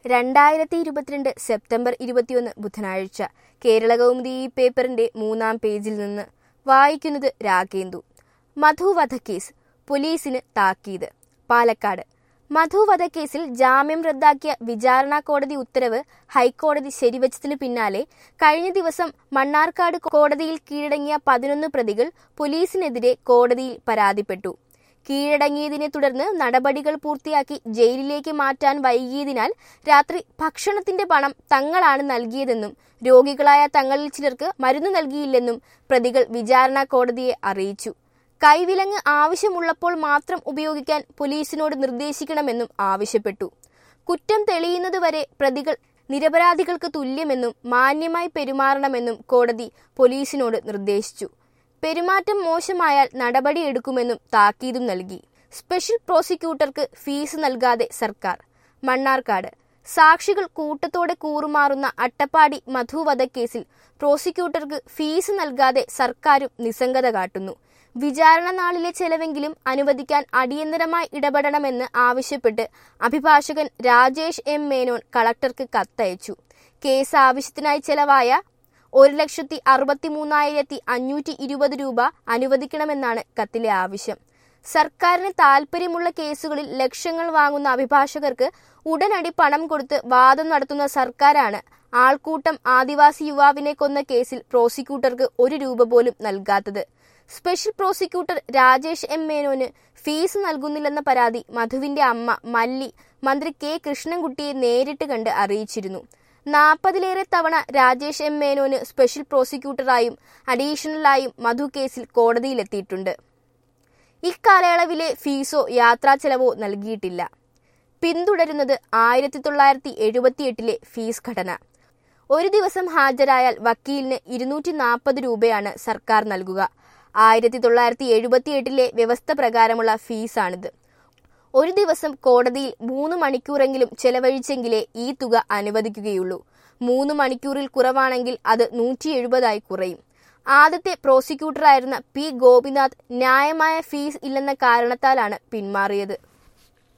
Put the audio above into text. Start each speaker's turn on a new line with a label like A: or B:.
A: രണ്ടായിരത്തി ഇരുപത്തിരണ്ട് സെപ്റ്റംബർ ഇരുപത്തിയൊന്ന് ബുധനാഴ്ച കേരള കൗമുദി ഈ പേപ്പറിന്റെ മൂന്നാം പേജിൽ നിന്ന് വായിക്കുന്നത് രാഗേന്ദു മധു വധക്കേസ് പോലീസിന് താക്കീത് പാലക്കാട് മധു വധക്കേസിൽ ജാമ്യം റദ്ദാക്കിയ വിചാരണ കോടതി ഉത്തരവ് ഹൈക്കോടതി ശരിവച്ചതിനു പിന്നാലെ കഴിഞ്ഞ ദിവസം മണ്ണാർക്കാട് കോടതിയിൽ കീഴടങ്ങിയ പതിനൊന്ന് പ്രതികൾ പോലീസിനെതിരെ കോടതിയിൽ പരാതിപ്പെട്ടു കീഴടങ്ങിയതിനെ തുടർന്ന് നടപടികൾ പൂർത്തിയാക്കി ജയിലിലേക്ക് മാറ്റാൻ വൈകിയതിനാൽ രാത്രി ഭക്ഷണത്തിന്റെ പണം തങ്ങളാണ് നൽകിയതെന്നും രോഗികളായ തങ്ങളിൽ ചിലർക്ക് മരുന്ന് നൽകിയില്ലെന്നും പ്രതികൾ വിചാരണ കോടതിയെ അറിയിച്ചു കൈവിലങ്ങ് ആവശ്യമുള്ളപ്പോൾ മാത്രം ഉപയോഗിക്കാൻ പോലീസിനോട് നിർദ്ദേശിക്കണമെന്നും ആവശ്യപ്പെട്ടു കുറ്റം തെളിയുന്നതുവരെ പ്രതികൾ നിരപരാധികൾക്ക് തുല്യമെന്നും മാന്യമായി പെരുമാറണമെന്നും കോടതി പോലീസിനോട് നിർദ്ദേശിച്ചു പെരുമാറ്റം മോശമായാൽ നടപടിയെടുക്കുമെന്നും താക്കീതും നൽകി സ്പെഷ്യൽ പ്രോസിക്യൂട്ടർക്ക് ഫീസ് നൽകാതെ സർക്കാർ മണ്ണാർക്കാട് സാക്ഷികൾ കൂട്ടത്തോടെ കൂറുമാറുന്ന അട്ടപ്പാടി മധു വധക്കേസിൽ പ്രോസിക്യൂട്ടർക്ക് ഫീസ് നൽകാതെ സർക്കാരും നിസ്സംഗത കാട്ടുന്നു വിചാരണ നാളിലെ ചെലവെങ്കിലും അനുവദിക്കാൻ അടിയന്തരമായി ഇടപെടണമെന്ന് ആവശ്യപ്പെട്ട് അഭിഭാഷകൻ രാജേഷ് എം മേനോൻ കളക്ടർക്ക് കത്തയച്ചു കേസ് ആവശ്യത്തിനായി ചെലവായ ഒരു ലക്ഷത്തി അറുപത്തി മൂന്നായിരത്തി അഞ്ഞൂറ്റി ഇരുപത് രൂപ അനുവദിക്കണമെന്നാണ് കത്തിലെ ആവശ്യം സർക്കാരിന് താൽപ്പര്യമുള്ള കേസുകളിൽ ലക്ഷങ്ങൾ വാങ്ങുന്ന അഭിഭാഷകർക്ക് ഉടനടി പണം കൊടുത്ത് വാദം നടത്തുന്ന സർക്കാരാണ് ആൾക്കൂട്ടം ആദിവാസി യുവാവിനെ കൊന്ന കേസിൽ പ്രോസിക്യൂട്ടർക്ക് ഒരു രൂപ പോലും നൽകാത്തത് സ്പെഷ്യൽ പ്രോസിക്യൂട്ടർ രാജേഷ് എം മേനോന് ഫീസ് നൽകുന്നില്ലെന്ന പരാതി മധുവിന്റെ അമ്മ മല്ലി മന്ത്രി കെ കൃഷ്ണൻകുട്ടിയെ നേരിട്ട് കണ്ട് അറിയിച്ചിരുന്നു നാൽപ്പതിലേറെ തവണ രാജേഷ് എം മേനോന് സ്പെഷ്യൽ പ്രോസിക്യൂട്ടറായും അഡീഷണലായും മധു കേസിൽ കോടതിയിലെത്തിയിട്ടുണ്ട് ഇക്കാലയളവിലെ ഫീസോ യാത്രാ ചെലവോ നൽകിയിട്ടില്ല പിന്തുടരുന്നത് ആയിരത്തി തൊള്ളായിരത്തി എഴുപത്തിയെട്ടിലെ ഫീസ് ഘടന ഒരു ദിവസം ഹാജരായാൽ വക്കീലിന് ഇരുന്നൂറ്റി നാൽപ്പത് രൂപയാണ് സർക്കാർ നൽകുക ആയിരത്തി തൊള്ളായിരത്തി എഴുപത്തിയെട്ടിലെ വ്യവസ്ഥ പ്രകാരമുള്ള ഫീസാണിത് ഒരു ദിവസം കോടതിയിൽ മൂന്ന് മണിക്കൂറെങ്കിലും ചെലവഴിച്ചെങ്കിലേ ഈ തുക അനുവദിക്കുകയുള്ളൂ മൂന്ന് മണിക്കൂറിൽ കുറവാണെങ്കിൽ അത് നൂറ്റി എഴുപതായി കുറയും ആദ്യത്തെ പ്രോസിക്യൂട്ടറായിരുന്ന പി ഗോപിനാഥ് ന്യായമായ ഫീസ് ഇല്ലെന്ന കാരണത്താലാണ് പിന്മാറിയത്